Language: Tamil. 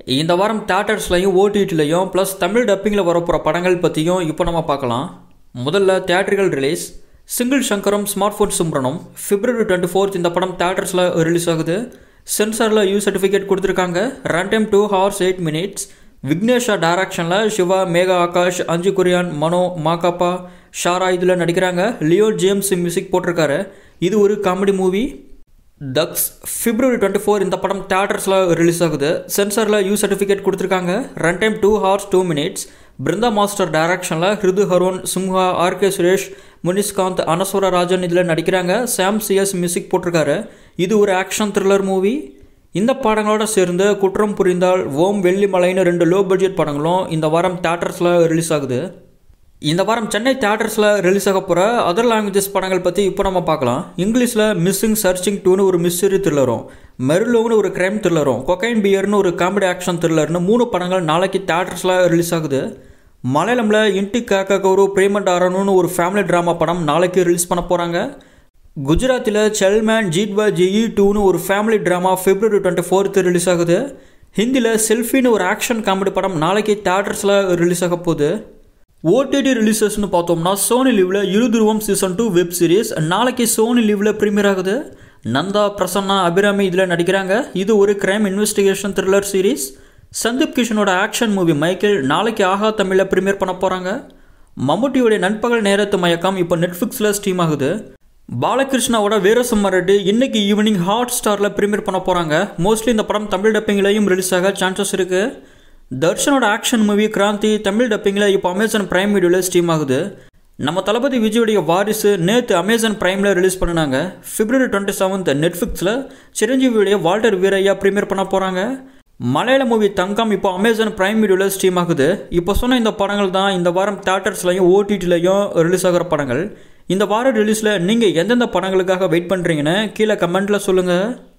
இந்த வாரம் தேட்டர்ஸ்லையும் ஓடிடிலையும் ப்ளஸ் தமிழ் டப்பிங்கில் வரப்போகிற படங்கள் பற்றியும் இப்போ நம்ம பார்க்கலாம் முதல்ல தேட்டர்கள் release single Shankaram smart phone சிம்ரனும் பிப்ரவரி டுவெண்ட்டி ஃபோர்த் இந்த படம் தேட்டர்ஸில் ரிலீஸ் ஆகுது சென்சாரில் யூ சர்டிஃபிகேட் கொடுத்துருக்காங்க run time two hours eight minutes விக்னேஷா டைரக்ஷனில் சிவா மேகா ஆகாஷ் அஞ்சு குரியான் மனோ மாகாப்பா ஷாரா இதில் நடிக்கிறாங்க லியோ ஜேம்ஸ் மியூசிக் போட்டிருக்காரு இது ஒரு காமெடி மூவி தக்ஸ் பிப்ரவரி டுவெண்ட்டி ஃபோர் இந்த படம் தேட்டர்ஸில் ரிலீஸ் ஆகுது சென்சாரில் யூ சர்டிஃபிகேட் கொடுத்துருக்காங்க run time two hours two minutes Brinda master டைரக்ஷனில் ஹிருது ஹரோன் சிம்ஹா ஆர்கே சுரேஷ் முனிஷ்காந்த் அனஸ்வர ராஜன் இதில் நடிக்கிறாங்க சாம் சிஎஸ் மியூசிக் போட்டிருக்காரு இது ஒரு ஆக்ஷன் த்ரில்லர் மூவி இந்த படங்களோட சேர்ந்து குற்றம் புரிந்தால் ஓம் வெள்ளிமலைன்னு ரெண்டு லோ பட்ஜெட் படங்களும் இந்த வாரம் தேட்டர்ஸில் ரிலீஸ் ஆகுது இந்த வாரம் சென்னை தேட்டர்ஸில் ரிலீஸ் ஆக போகிற அதர் லாங்குவேஜஸ் படங்கள் பற்றி இப்போ நம்ம பார்க்கலாம் இங்கிலீஷில் மிஸ்ஸிங் சர்ச்சிங் டூன்னு ஒரு மிஸ்டரி த்ரில்லரும் மெர்லோன்னு ஒரு கிரைம் த்ரில்லரும் கொக்கைன் பியர்னு ஒரு காமெடி ஆக்ஷன் த்ரில்லர்னு மூணு படங்கள் நாளைக்கு தேட்டர்ஸில் ரிலீஸ் ஆகுது மலையாளமில் இன்டி காக்ககோரு பிரேமண்டாரனுன்னு ஒரு ஃபேமிலி ட்ராமா படம் நாளைக்கு ரிலீஸ் பண்ண போகிறாங்க குஜராத்தில் செல்மேன் ஜீட்வா ஜெயி டூன்னு ஒரு ஃபேமிலி ட்ராமா பிப்ரவரி டுவெண்ட்டி ஃபோர்த்து ரிலீஸ் ஆகுது ஹிந்தியில் செல்ஃபின்னு ஒரு ஆக்ஷன் காமெடி படம் நாளைக்கு தேட்டர்ஸில் ரிலீஸ் ஆக போகுது ஓடிடி ரிலீசஸ்னு பார்த்தோம்னா சோனி லிவ்ல Irudhuruvam season two web series நாளைக்கு சோனி லிவ்ல ப்ரீமியர் ஆகுது நந்தா பிரசன்னா அபிராமி இதில் நடிக்கிறாங்க இது ஒரு crime investigation thriller series Sundeep கிஷனோட ஆக்ஷன் மூவி மைக்கேல் நாளைக்கு ஆஹா தமிழில் ப்ரீமியர் பண்ண போகிறாங்க மம்முட்டியோடைய நண்பகல் நேரத்து மயக்கம் இப்போ நெட்ஃப்ளிக்ஸில் ஸ்ட்ரீம் ஆகுது பாலகிருஷ்ணாவோட வீரசிம்ம ரெட்டி இன்னைக்கு ஈவினிங் ஹாட் ஸ்டாரில் ப்ரீமியர் பண்ண போகிறாங்க மோஸ்ட்லி இந்த படம் தமிழ் டப்பிங்லையும் ரிலீஸ் ஆக சான்சஸ் இருக்குது தர்ஷனோட ஆக்ஷன் மூவி கிராந்தி தமிழ் டப்பிங்கில் இப்போ அமேசான் பிரைம் வீடியோவில் ஸ்ட்ரீம் ஆகுது நம்ம தளபதி விஜயோடைய வாரிசு நேற்று அமேசான் பிரைமில் ரிலீஸ் பண்ணினாங்க பிப்ரவரி டுவெண்ட்டி செவன்த் நெட்ஃப்ளிக்ஸில் சிரஞ்சீவியுடைய வால்டர் வீரையா ப்ரீமியர் பண்ண போகிறாங்க மலையாள மூவி தங்கம் இப்போ அமேசான் பிரைம் வீடியோவில் ஸ்ட்ரீம் ஆகுது இப்போ சொன்ன இந்த படங்கள் தான் இந்த வாரம் தேட்டர்ஸ்லையும் ஓடிடிலையும் ரிலீஸ் ஆகிற படங்கள் இந்த வார ரிலீஸில் நீங்கள் எந்தெந்த படங்களுக்காக வெயிட் பண்ணுறீங்கன்னு கீழே கமெண்ட்டில் சொல்லுங்கள்